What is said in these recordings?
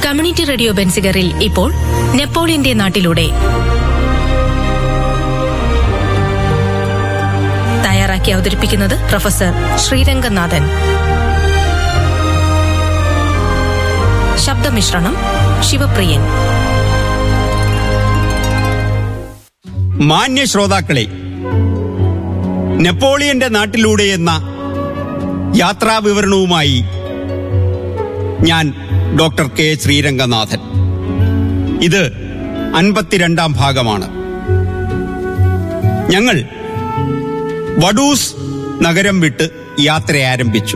community radio ബെൻസിഗറിൽ ഇപ്പോൾ നെപ്പോളിയന്റെ നാട്ടിലൂടെ തയ്യാറാക്കി അവതരിപ്പിക്കുന്നത് പ്രൊഫസർ ശ്രീരംഗനാഥൻ ശബ്ദമിശ്രണം ശിവപ്രിയൻ മാന്യ ശ്രോതാക്കളെ നെപ്പോളിയന്റെ നാട്ടിലൂടെ എന്ന യാത്രാ വിവരണവുമായി ഞാൻ ഡോക്ടർ കെ ശ്രീരംഗനാഥൻ ഇത് അൻപത്തിരണ്ടാം ഭാഗമാണ് ഞങ്ങൾ വഡൂസ് നഗരം വിട്ട് യാത്ര ആരംഭിച്ചു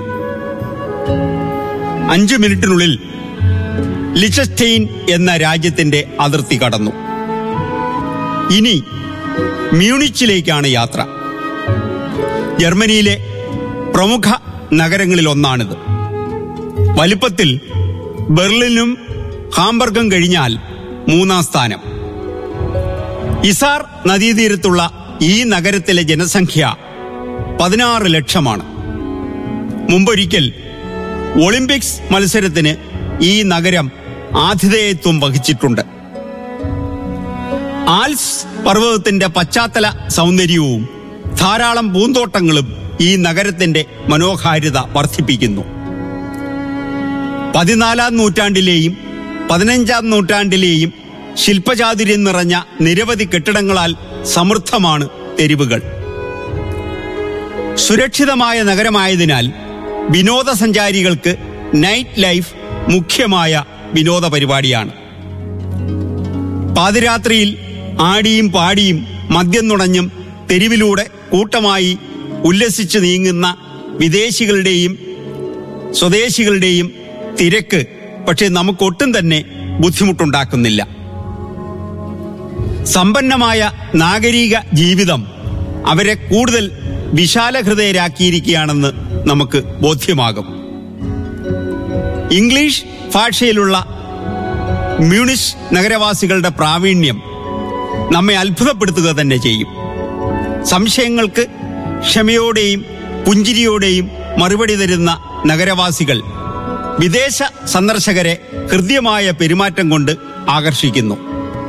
അഞ്ചു മിനിറ്റിനുള്ളിൽ ലിച്ചസ്റ്റെയിൻ എന്ന രാജ്യത്തിന്റെ അതിർത്തി കടന്നു ഇനി മ്യൂണിച്ചിലേക്കാണ് യാത്ര ജർമ്മനിയിലെ പ്രമുഖ നഗരങ്ങളിൽ ഒന്നാണിത് വലിപ്പത്തിൽ ബെർലിനും ഹാംബർഗും കഴിഞ്ഞാൽ മൂന്നാം സ്ഥാനം ഇസാർ നദീതീരത്തുള്ള ഈ നഗരത്തിലെ ജനസംഖ്യ പതിനാറ് ലക്ഷമാണ് മുമ്പൊരിക്കൽ ഒളിമ്പിക്സ് മത്സരത്തിന് ഈ നഗരം ആതിഥേയത്വം വഹിച്ചിട്ടുണ്ട് ആൽസ് പർവ്വതത്തിന്റെ പശ്ചാത്തല സൗന്ദര്യവും ധാരാളം പൂന്തോട്ടങ്ങളും ഈ നഗരത്തിന്റെ മനോഹാരിത വർദ്ധിപ്പിക്കുന്നു പതിനാലാം നൂറ്റാണ്ടിലെയും പതിനഞ്ചാം നൂറ്റാണ്ടിലെയും ശില്പചാതുര്യം നിറഞ്ഞ നിരവധി കെട്ടിടങ്ങളാൽ സമൃദ്ധമാണ് തെരുവുകൾ സുരക്ഷിതമായ നഗരമായതിനാൽ വിനോദസഞ്ചാരികൾക്ക് നൈറ്റ് ലൈഫ് മുഖ്യമായ വിനോദ പരിപാടിയാണ് പാതിരാത്രിയിൽ ആടിയും പാടിയും മദ്യം നുണഞ്ഞും തെരുവിലൂടെ കൂട്ടമായി ഉല്ലസിച്ചു നീങ്ങുന്ന വിദേശികളുടെയും സ്വദേശികളുടെയും തിരക്ക് പക്ഷെ നമുക്കൊട്ടും തന്നെ ബുദ്ധിമുട്ടുണ്ടാക്കുന്നില്ല സമ്പന്നമായ നാഗരിക ജീവിതം അവരെ കൂടുതൽ വിശാലഹൃദയരാക്കിയിരിക്കുകയാണെന്ന് നമുക്ക് ബോധ്യമാകും ഇംഗ്ലീഷ് ഭാഷയിലുള്ള മ്യൂണിഷ് നഗരവാസികളുടെ പ്രാവീണ്യം നമ്മെ അത്ഭുതപ്പെടുത്തുക തന്നെ ചെയ്യും സംശയങ്ങൾക്ക് ക്ഷമയോടെയും പുഞ്ചിരിയോടെയും മറുപടി തരുന്ന നഗരവാസികൾ വിദേശ സന്ദർശകരെ ഹൃദ്യമായ പെരുമാറ്റം കൊണ്ട് ആകർഷിക്കുന്നു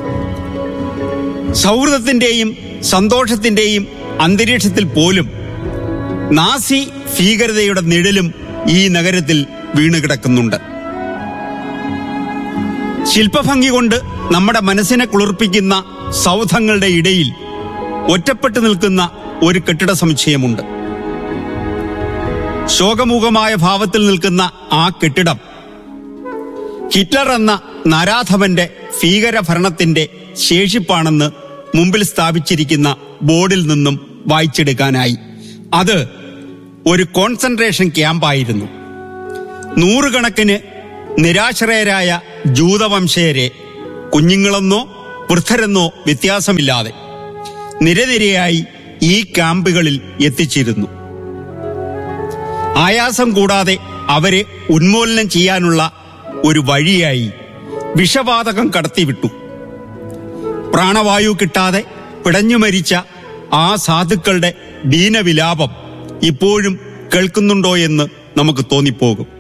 സൗഹൃദത്തിന്റെയും സന്തോഷത്തിന്റെയും അന്തരീക്ഷത്തിൽ പോലും നാസി ഭീകരതയുടെ നിഴലും ഈ നഗരത്തിൽ വീണുകിടക്കുന്നുണ്ട് ശില്പഭംഗി കൊണ്ട് നമ്മുടെ മനസ്സിനെ കുളിർപ്പിക്കുന്ന സൗധങ്ങളുടെ ഇടയിൽ ഒറ്റപ്പെട്ടു നിൽക്കുന്ന ഒരു കെട്ടിട സമുച്ചയമുണ്ട് ശോകമുഖമായ ഭാവത്തിൽ നിൽക്കുന്ന ആ കെട്ടിടം ഹിറ്റ്ലർ എന്ന നരാധവന്റെ ഭീകര ഭരണത്തിന്റെ ശേഷിപ്പാണെന്ന് മുമ്പിൽ സ്ഥാപിച്ചിരിക്കുന്ന ബോർഡിൽ നിന്നും വായിച്ചെടുക്കാനായി അത് ഒരു കോൺസെൻട്രേഷൻ ക്യാമ്പായിരുന്നു നൂറുകണക്കിന് നിരാശ്രയരായ ജൂതവംശയരെ കുഞ്ഞുങ്ങളെന്നോ വൃദ്ധരെന്നോ വ്യത്യാസമില്ലാതെ നിരനിരയായി ഈ ക്യാമ്പുകളിൽ എത്തിച്ചിരുന്നു ആയാസം കൂടാതെ അവരെ ഉന്മൂലനം ചെയ്യാനുള്ള ഒരു വഴിയായി വിഷവാതകം കടത്തിവിട്ടു പ്രാണവായു കിട്ടാതെ പിടഞ്ഞു മരിച്ച ആ സാധുക്കളുടെ ദീനവിലാപം ഇപ്പോഴും കേൾക്കുന്നുണ്ടോ എന്ന് നമുക്ക് തോന്നിപ്പോകും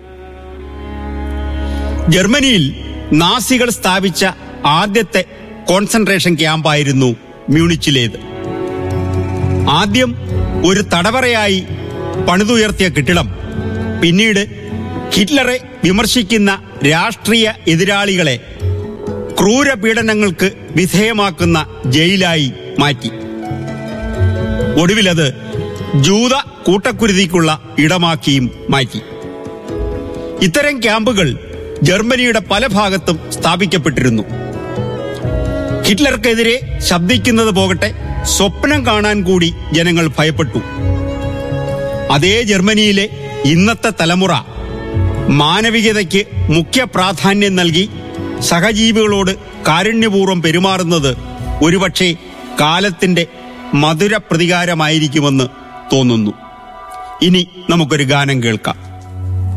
ജർമ്മനിയിൽ നാസികൾ സ്ഥാപിച്ച ആദ്യത്തെ കോൺസെൻട്രേഷൻ ക്യാമ്പായിരുന്നു മ്യൂണിച്ചിലേത് ആദ്യം ഒരു തടവറയായി പണിതുയർത്തിയ കെട്ടിടം പിന്നീട് ഹിറ്റ്ലറെ വിമർശിക്കുന്ന രാഷ്ട്രീയ എതിരാളികളെ ക്രൂര പീഡനങ്ങൾക്ക് വിധേയമാക്കുന്ന ജയിലായി മാറ്റി ഒടുവിലത് ജൂത കൂട്ടക്കുരുതിക്കുള്ള ഇടമാക്കിയും മാറ്റി ഇത്തരം ക്യാമ്പുകൾ ജർമ്മനിയുടെ പല ഭാഗത്തും സ്ഥാപിക്കപ്പെട്ടിരുന്നു ഹിറ്റ്ലർക്കെതിരെ ശബ്ദിക്കുന്നത് പോകട്ടെ സ്വപ്നം കാണാൻ കൂടി ജനങ്ങൾ ഭയപ്പെട്ടു അതേ ജർമ്മനിയിലെ ഇന്നത്തെ തലമുറ മാനവികതയ്ക്ക് മുഖ്യ പ്രാധാന്യം നൽകി സഹജീവികളോട് കാരുണ്യപൂർവ്വം പെരുമാറുന്നത് ഒരുപക്ഷെ കാലത്തിന്റെ മധുര പ്രതികാരമായിരിക്കുമെന്ന് തോന്നുന്നു ഇനി നമുക്കൊരു ഗാനം കേൾക്കാം